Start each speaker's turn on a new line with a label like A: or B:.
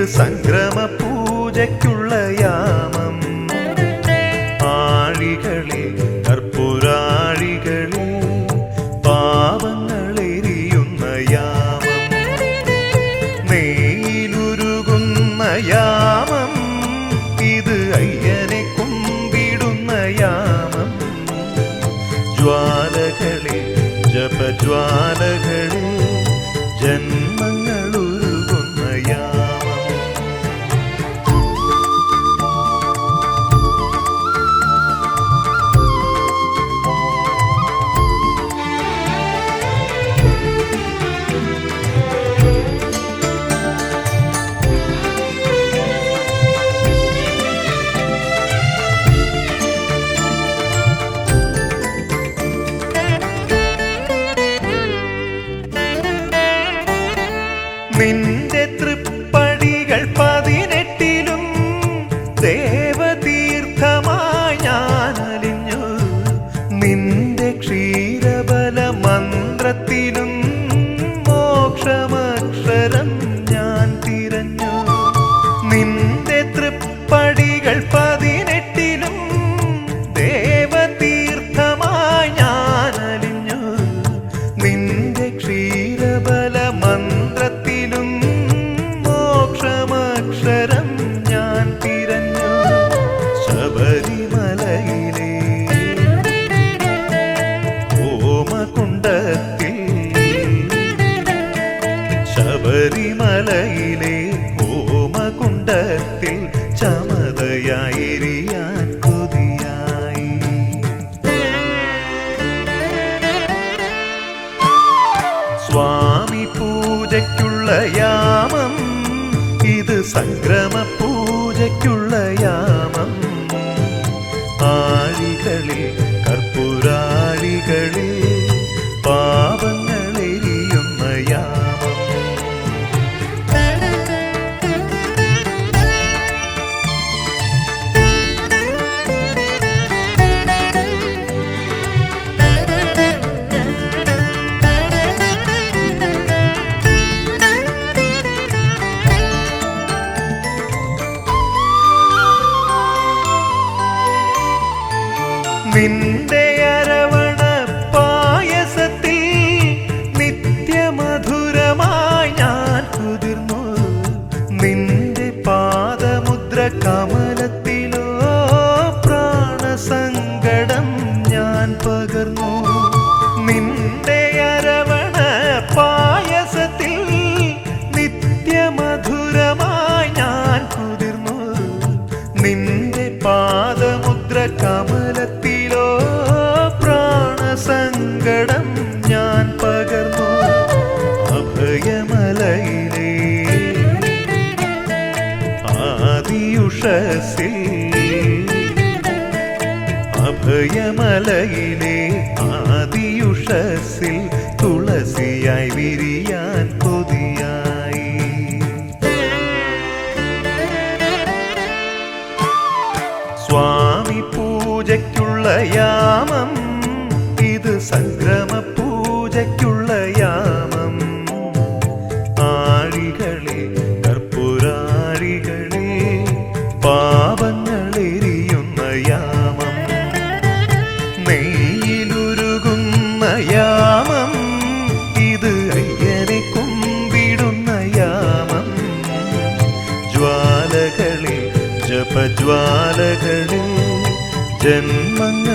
A: സംക്രമ പൂജയ്ക്കുള്ള യാമം ആഴികളിൽ കർപ്പൂരാഴികളിൽ പാവങ്ങളെരിയുന്ന യാമം നെയ്യിലുരുകുന്ന യാമം ഇത് അയ്യനെ കുമ്പിടുന്ന യാമം ജ്വാലകളിൽ ജപജ്വാലകളിൽ ജന്മങ്ങളുരുകുന്ന യാമം നിന്റെ തൃപ്പടികൾ പതിനെട്ടിലും ദേവതീർത്ഥമായി ഞാൻ അലിഞ്ഞു നിന്റെ ക്ഷീരബല മന്ത്രത്തിലും മോക്ഷമക്ഷരം ഞാൻ തിരഞ്ഞു നിന്റെ തൃപ്പടികൾ പതിനെട്ടിലും ദേവതീർത്ഥമായി ഞാൻ അലിഞ്ഞു നിന്റെ ക്ഷീരബല മന്ത്രത്തിലും മോക്ഷമക്ഷരം ഞാൻ തിരഞ്ഞു ശബരിമലയിലെ ഓമകുണ്ടത്തിൽ ശബരിമലയിലെ ഓമകുണ്ടത്തിൽ ചമതയായിരിയാൻ കൊതിയായി സ്വാമി പൂജയ്ക്കുള്ള യാമം ഇത് സംക്രമ പൂജയ്ക്കുള്ള യാമം ആഴികളിൽ കർപ്പൂരാഴികളിൽ പാപങ്ങളെരിയുന്ന യാമം നിന്റെ അരവണ പായസത്തിൽ നിത്യമധുരമായി ഞാൻ കുതിർന്നു നിന്റെ പാദമുദ്ര കമലത്തിലോ പ്രാണസങ്കടം ഞാൻ പകർന്നു നിന്റെ അരവണ പായസത്തിൽ നിത്യമധുരമായി ഞാൻ കുതിർന്നു നിന്റെ പാദമുദ്ര കമലത്തിലോ പ്രാണസങ്കടം ഞാൻ പകർന്നു അഭയമലയിലെ ആദിയുഷസിൽ അഭയമലയിലെ ആദിയുഷസിൽ തുളസിയായി വിരിയാൻ കൊതിയായി സ്വാമി പൂജയ്ക്കുള്ള യാമം ഇത് സംക്രമ പൂജയ്ക്കുള്ള യാമം ആഴികളിൽ കർപ്പൂരാഴികളിൽ പാപങ്ങളെരിയുന്ന യാമം നെയ്യിലുരുകുന്ന യാമം ഇത് അയ്യനെ കുമ്പിടുന്ന യാമം ജ്വാലകളിൽ ജപജ്വാലകളിൽ ജന്മങ്ങൾ